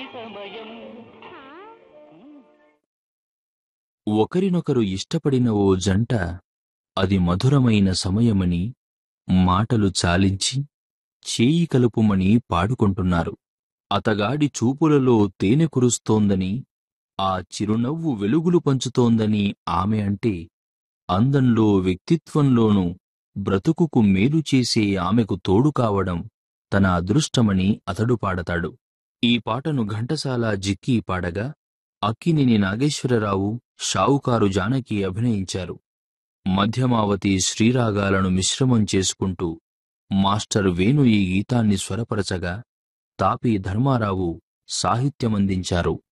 సమయం ఒకరినొకరు ఇష్టపడిన ఓ జంట అది మధురమైన సమయమని మాటలు చాలించి చేయి కలుపుమని పాడుకుంటున్నారు అతగాడి చూపులలో తేనె కురుస్తోందని ఆ చిరునవ్వు వెలుగులు పంచుతోందని ఆమె అంటే అందంలో వ్యక్తిత్వంలోనూ బ్రతుకుకు మేలు చేసే ఆమెకు తోడు కావడం తన అదృష్టమని అతడు పాడతాడు ఈ పాటను ఘంటసాల జిక్కి పాడగా అక్కినేని నాగేశ్వరరావు షావుకారు జానకి అభినయించారు మధ్యమావతి శ్రీరాగాలను మిశ్రమం చేసుకుంటూ మాస్టర్ వేణు ఈ గీతాన్ని స్వరపరచగా తాపి ధర్మారావు సాహిత్యమందించారు